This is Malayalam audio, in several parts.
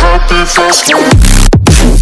happy fast.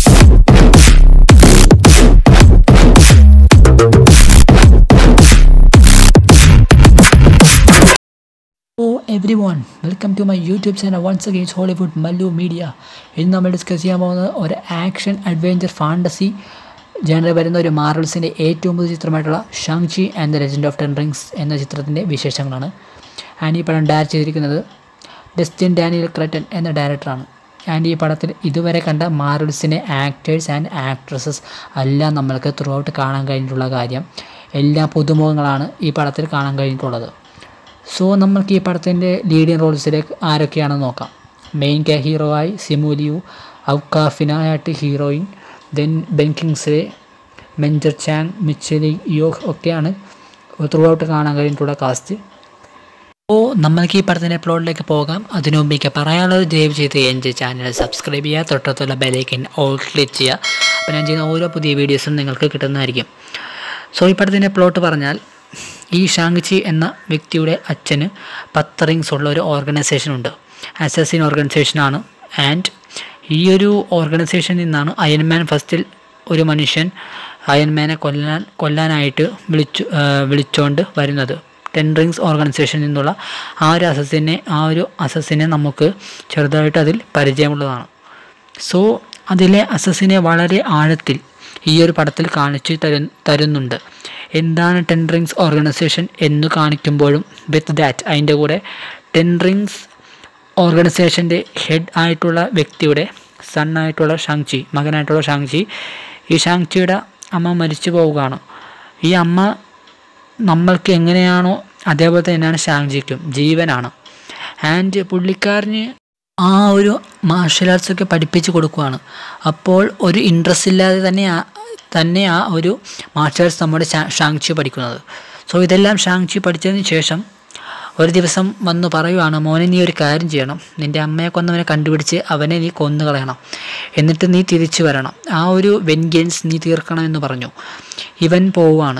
Hello every one welcome to my YouTube channel once again Hollywood Mallu media ഇന്ന് നമ്മൾ ഡിസ്കസ് ചെയ്യാൻ പോകുന്നത് ഒരു ആക്ഷൻ അഡ്വഞ്ചർ ഫാൻറ്റസി ജനറിൽ വരുന്ന ഒരു മാർവൽസിൻ്റെ ഏറ്റവും പുതിയ ചിത്രമായിട്ടുള്ള Shang Chi and the legend of ten rings എന്ന ചിത്രത്തിൻ്റെ വിശേഷങ്ങളാണ് ആൻഡ് ഈ പടം ഡയറക്റ്റ് ചെയ്തിരിക്കുന്നത് ഡെസ്റ്റിൻ ഡാനിയൽ ക്രട്ടൻ എന്ന ഡയറക്ടറാണ് ആൻഡ് ഈ പടത്തിൽ ഇതുവരെ കണ്ട മാർവൽസിനെ ആക്ടേഴ്സ് ആൻഡ് ആക്ട്രസസ് എല്ലാം നമ്മൾക്ക് ത്രൂ ഔട്ട് കാണാൻ കഴിഞ്ഞിട്ടുള്ള കാര്യം എല്ലാ പുതുമുഖങ്ങളാണ് ഈ പടത്തിൽ കാണാൻ കഴിഞ്ഞിട്ടുള്ളത് സോ നമുക്ക് ഈ പടത്തിൻ്റെ ലീഡിങ് റോൾസിലേക്ക് ആരൊക്കെയാണെന്ന് നോക്കാം മെയിൻ കെ ഹീറോ ആയി സിമുലിയു ഔക്കാഫിനായിട്ട് heroine then Ben Kingsley Meng'er Zhang Michelle Yeoh ഒക്കെയാണ് ത്രൂ ഔട്ട് കാണാൻ കഴിഞ്ഞിട്ടുള്ള കാസ്റ്റ് അപ്പോൾ നമ്മൾക്ക് ഈ പടത്തിൻ്റെ പ്ലോട്ടിലേക്ക് പോകാം അതിനു മുമ്പ് എനിക്ക് പറയാനുള്ളത് ദയവ് ചെയ്ത് എൻ്റെ ചാനൽ സബ്സ്ക്രൈബ് ചെയ്യുക തൊട്ടടുത്തുള്ള ബെലൈക്കൻ ഓൾ ക്ലിക്ക് ചെയ്യുക അപ്പോൾ ഞാൻ ചെയ്യുന്ന ഓരോ പുതിയ വീഡിയോസും നിങ്ങൾക്ക് കിട്ടുന്നതായിരിക്കും സോ ഈ പടത്തിൻ്റെ പ്ലോട്ട് പറഞ്ഞാൽ ഈ ഷാങ്ചി എന്ന വ്യക്തിയുടെ അച്ഛന് പത്ത് റിങ്സ് ഉള്ള ഒരു ഓർഗനൈസേഷൻ ഉണ്ട് അസസിൻ ഓർഗനൈസേഷനാണ് ആൻഡ് ഈ ഒരു ഓർഗനൈസേഷനിൽ നിന്നാണ് അയൺമാൻ ഫസ്റ്റിൽ ഒരു മനുഷ്യൻ അയൺമാനെ കൊല്ലാൻ കൊല്ലാനായിട്ട് വിളിച്ചു ആ, വിളിച്ചുകൊണ്ട് വരുന്നത് ടെൻ റിങ്സ് ഓർഗനൈസേഷനിൽ നിന്നുള്ള ആ ഒരു അസസിനെ ആ ഒരു അസസിനെ നമുക്ക് ചെറുതായിട്ട് അതിൽ പരിചയമുള്ളതാണ് സോ അതിലെ അസസിനെ വളരെ ആഴത്തിൽ ഈ ഒരു പടത്തിൽ കാണിച്ചു തരു തരുന്നുണ്ട് എന്താണ് ടെൻ റിങ്സ് ഓർഗനൈസേഷൻ എന്ന് കാണിക്കുമ്പോഴും വിത്ത് ദാറ്റ് അതിൻ്റെ കൂടെ ടെൻ റിങ്സ് ഓർഗനൈസേഷൻ്റെ ഹെഡ് ആയിട്ടുള്ള വ്യക്തിയുടെ സൺ ആയിട്ടുള്ള ഷാങ്ചി മകനായിട്ടുള്ള ഷാങ്ചി ഈ ഷാങ്ചിയുടെ അമ്മ മരിച്ചു പോവുകയാണ് ഈ അമ്മ നമ്മൾക്ക് എങ്ങനെയാണോ അതേപോലെ തന്നെയാണ് ഷാങ്ജിക്കും ജീവനാണ് ആൻഡ് പുള്ളിക്കാരന് ആ ഒരു മാർഷൽ ആർട്സ് ഒക്കെ പഠിപ്പിച്ച് കൊടുക്കുകയാണ് അപ്പോൾ ഒരു ഇൻട്രസ്റ്റ് ഇല്ലാതെ തന്നെ ആ- തന്നെ ആ ഒരു മാർഷൽ ആർട്സ് നമ്മുടെ ഷാ- ഷാങ്ചി പഠിക്കുന്നത് സോ ഇതെല്ലാം ഷാങ്ചി പഠിച്ചതിന് ശേഷം ഒരു ദിവസം വന്ന് പറയുവാണ് മോനെ നീ ഒരു കാര്യം ചെയ്യണം നിൻ്റെ അമ്മയെ കൊന്നവനെ കണ്ടുപിടിച്ച് അവനെ നീ കൊന്നു കളയണം എന്നിട്ട് നീ തിരിച്ചു വരണം ആ ഒരു വെൻഗൻസ് നീ തീർക്കണം എന്ന് പറഞ്ഞു ഇവൻ പോവുകയാണ്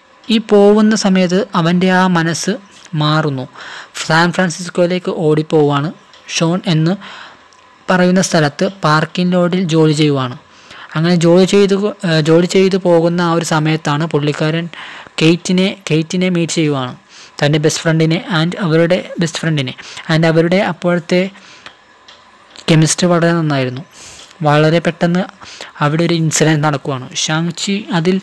ഈ പോകുന്ന സമയത്ത് അവൻ്റെ ആ മനസ്സ് മാറുന്നു സാൻ ഫ്രാൻസിസ്കോയിലേക്ക് ഓടിപ്പോവാണ് ഷോൺ എന്ന് പറയുന്ന സ്ഥലത്ത് പാർക്കിംഗ് ലോഡിൽ ജോലി ചെയ്യുവാണ് അങ്ങനെ ജോലി ചെയ്ത് കൊ- ഏഹ് ജോലി ചെയ്തു പോകുന്ന ആ ഒരു സമയത്താണ് പുള്ളിക്കാരൻ കെയ്റ്റിനെ കെയ്റ്റിനെ മീറ്റ് ചെയ്യുവാണ് തൻ്റെ ബെസ്റ്റ് ഫ്രണ്ടിനെ ആൻഡ് അവരുടെ ബെസ്റ്റ് ഫ്രണ്ടിനെ ആൻഡ് അവരുടെ അപ്പോഴത്തെ കെമിസ്ട്രി വളരെ നന്നായിരുന്നു വളരെ പെട്ടെന്ന് അവിടെ ഒരു ഇൻസിഡൻറ്റ് നടക്കുവാണ് ഷാങ്ചി അതിൽ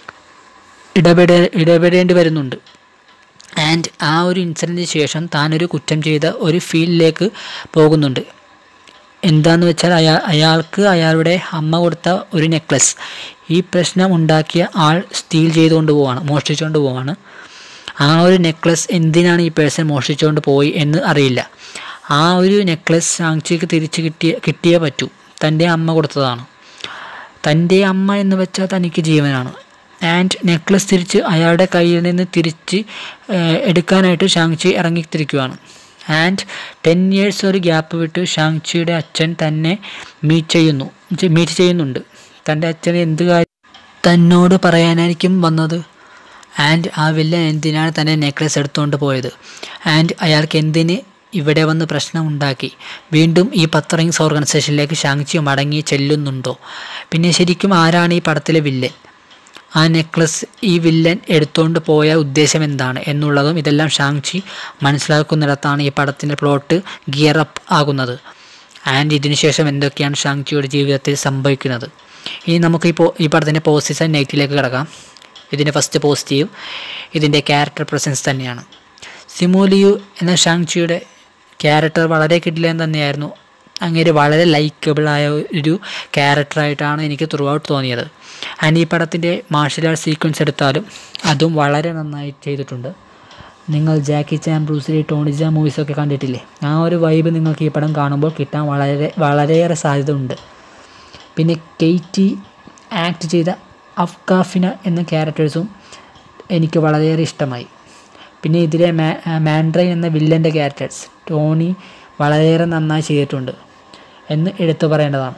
ഇടപെട ഇടപെടേണ്ടി വരുന്നുണ്ട് ആൻഡ് ആ ഒരു ഇൻസിഡൻറ്റിന് ശേഷം താനൊരു കുറ്റം ചെയ്ത ഒരു ഫീൽഡിലേക്ക് പോകുന്നുണ്ട് എന്താന്ന് വെച്ചാൽ അയാൾ അയാൾക്ക് അയാളുടെ അമ്മ കൊടുത്ത ഒരു നെക്ലസ് ഈ പ്രശ്നം ഉണ്ടാക്കിയ ആൾ സ്റ്റീൽ ചെയ്തുകൊണ്ട് പോവാണ് മോഷ്ടിച്ചുകൊണ്ട് പോവാണ് ആ ഒരു നെക്ലസ് എന്തിനാണ് ഈ പേഴ്സൺ മോഷ്ടിച്ചുകൊണ്ട് പോയി എന്ന് അറിയില്ല ആ ഒരു നെക്ലസ് ഷാങ്ചിക്ക് തിരിച്ച് കിട്ടിയ കിട്ടിയേ പറ്റൂ തൻ്റെ അമ്മ കൊടുത്തതാണ് തൻ്റെ അമ്മ എന്ന് വെച്ചാൽ തനിക്ക് ജീവനാണ് ആൻഡ് നെക്ലസ് തിരിച്ച് അയാളുടെ കയ്യിൽ നിന്ന് തിരിച്ച് ഏഹ്, എടുക്കാനായിട്ട് ഷാങ്ചി ഇറങ്ങിത്തിരിക്കുകയാണ് ആൻഡ് ടെൻ ഇയേഴ്സ് ഒരു ഗ്യാപ്പ് വിട്ട് ഷാങ്ചിയുടെ അച്ഛൻ തന്നെ മീറ്റ് ചെയ്യുന്നു മീറ്റ് ചെയ്യുന്നുണ്ട് തൻ്റെ അച്ഛന് എന്ത് കാര്യം തന്നോട് പറയാനായിരിക്കും വന്നത് ആൻഡ് ആ വില്ലൻ എന്തിനാണ് തൻ്റെ നെക്ലസ് എടുത്തുകൊണ്ട് പോയത് ആൻഡ് അയാൾക്ക് എന്തിന് ഇവിടെ വന്ന് പ്രശ്നം ഉണ്ടാക്കി വീണ്ടും ഈ പത്ത് റിങ്സ് ഓർഗനൈസേഷനിലേക്ക് ഷാങ്ചി മടങ്ങി ചെല്ലുന്നുണ്ടോ പിന്നെ ശരിക്കും ആരാണ് ഈ പടത്തിലെ വില്ലൻ ആ നെക്ലസ് ഈ വില്ലൻ എടുത്തുകൊണ്ട് പോയ ഉദ്ദേശം എന്താണ് എന്നുള്ളതും ഇതെല്ലാം ഷാങ്ചി മനസ്സിലാക്കുന്നിടത്താണ് ഈ പടത്തിൻ്റെ പ്ലോട്ട് ഗിയർ അപ്പ് ആകുന്നത് ആൻഡ് ഇതിനുശേഷം എന്തൊക്കെയാണ് ഷാങ്ചിയുടെ ജീവിതത്തിൽ സംഭവിക്കുന്നത് ഇനി നമുക്ക് ഈ പോ ഈ പടത്തിൻ്റെ പോസിറ്റീവ് ആൻഡ് നെഗറ്റീവിലേക്ക് കിടക്കാം ഇതിൻ്റെ ഫസ്റ്റ് പോസിറ്റീവ് ഇതിൻ്റെ ക്യാരക്ടർ പ്രസൻസ് തന്നെയാണ് സിമോലിയു എന്ന ഷാങ്ചിയുടെ ക്യാരക്ടർ വളരെ കിടിലൻ തന്നെയായിരുന്നു അങ്ങനെ വളരെ ലൈക്കബിളായ ഒരു ക്യാരക്ടറായിട്ടാണ് എനിക്ക് ത്രൂ ഔട്ട് തോന്നിയത് ആൻഡ് ഈ പടത്തിൻ്റെ മാർഷൽ ആർട്ട് സീക്വൻസ് എടുത്താലും അതും വളരെ നന്നായി ചെയ്തിട്ടുണ്ട് നിങ്ങൾ ജാക്കി ചാൻ ബ്രൂസിലി ടോണി ജാ മൂവീസൊക്കെ കണ്ടിട്ടില്ലേ ആ ഒരു വൈബ് നിങ്ങൾക്ക് ഈ പടം കാണുമ്പോൾ കിട്ടാൻ വളരെ വളരെയേറെ സാധ്യത ഉണ്ട് പിന്നെ കെയ്റ്റി ആക്ട് ചെയ്ത അഫ്കാഫിന എന്ന ക്യാരക്ടേഴ്സും എനിക്ക് വളരെയേറെ ഇഷ്ടമായി പിന്നെ ഇതിലെ മാ മാൻഡ്രൈൻ എന്ന വില്ലൻ്റെ ക്യാരക്ടേഴ്സ് ടോണി വളരെയേറെ നന്നായി ചെയ്തിട്ടുണ്ട് എന്ന് എടുത്തു പറയേണ്ടതാണ്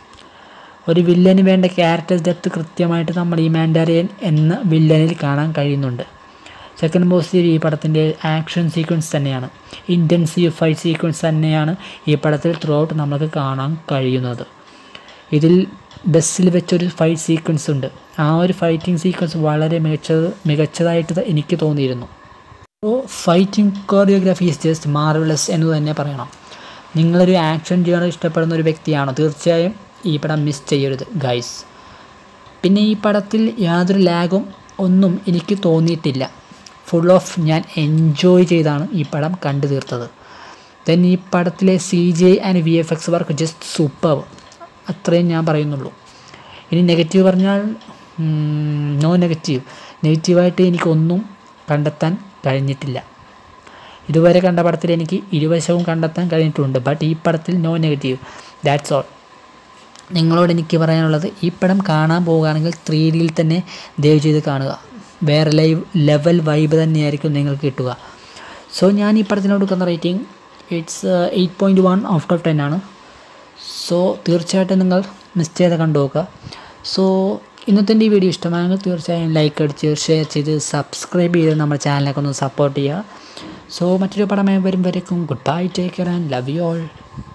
ഒരു വില്ലന് വേണ്ട ക്യാരക്ടർ ഡെപ്ത് കൃത്യമായിട്ട് നമ്മൾ ഈ മാൻഡാരിയൻ എന്ന വില്ലനിൽ കാണാൻ കഴിയുന്നുണ്ട് സെക്കൻഡ് പോസിറ്റീവ് ഈ പടത്തിൻ്റെ ആക്ഷൻ സീക്വൻസ് തന്നെയാണ് ഇൻറ്റൻസീവ് ഫൈറ്റ് സീക്വൻസ് തന്നെയാണ് ഈ പടത്തിൽ ത്രൂ ഔട്ട് നമുക്ക് കാണാൻ കഴിയുന്നത് ഇതിൽ ബസ്സിൽ വെച്ചൊരു ഫൈറ്റ് സീക്വൻസ് ഉണ്ട് ആ ഒരു ഫൈറ്റിംഗ് സീക്വൻസ് വളരെ മികച്ചത് മികച്ചതായിട്ട് എനിക്ക് തോന്നിയിരുന്നു അപ്പോൾ fighting choreography is just marvellous എന്ന് തന്നെ പറയണം നിങ്ങളൊരു ആക്ഷൻ ചെയ്യാൻ ഇഷ്ടപ്പെടുന്ന ഒരു വ്യക്തിയാണോ തീർച്ചയായും ഈ പടം മിസ് ചെയ്യരുത് ഗൈസ് പിന്നെ ഈ പടത്തിൽ യാതൊരു ലാഗും ഒന്നും എനിക്ക് തോന്നിയിട്ടില്ല ഫുൾ ഓഫ് ഞാൻ എൻജോയ് ചെയ്താണ് ഈ പടം കണ്ടു തീർത്തത് ദെൻ ഈ പടത്തിലെ C J and V F X work just super അത്രയും ഞാൻ പറയുന്നുള്ളൂ ഇനി നെഗറ്റീവ് പറഞ്ഞാൽ നോ നെഗറ്റീവ് നെഗറ്റീവായിട്ട് എനിക്കൊന്നും കണ്ടെത്താൻ കഴിഞ്ഞിട്ടില്ല ഇതുവരെ കണ്ട പടത്തിൽ എനിക്ക് ഇരുവശവും കണ്ടെത്താൻ കഴിഞ്ഞിട്ടുണ്ട് ബട്ട് ഈ പടത്തിൽ നോ നെഗറ്റീവ് ദാറ്റ്സ് ഓൾ നിങ്ങളോട് എനിക്ക് പറയാനുള്ളത് ഈ പടം കാണാൻ പോവുകയാണെങ്കിൽ ത്രീ ഡിയിൽ തന്നെ ദയവ് ചെയ്ത് കാണുക വേറെ ലൈവ് ലെവൽ വൈബ് തന്നെയായിരിക്കും നിങ്ങൾക്ക് കിട്ടുക സോ ഞാൻ ഈ പടത്തിന് കൊടുക്കുന്ന rating it's eight point one out of ten ആണ് സോ തീർച്ചയായിട്ടും നിങ്ങൾ മിസ് ചെയ്ത് കണ്ടു നോക്കുക സോ ഇന്നത്തെ ഈ വീഡിയോ ഇഷ്ടമായെങ്കിൽ തീർച്ചയായും ലൈക്ക് അടിച്ച് ഷെയർ ചെയ്ത് സബ്സ്ക്രൈബ് ചെയ്ത് നമ്മുടെ ചാനലൊക്കെ ഒന്ന് സപ്പോർട്ട് ചെയ്യുക സോ മറ്റൊരു പടമായി വരും വരയ്ക്കും goodbye take care and love you all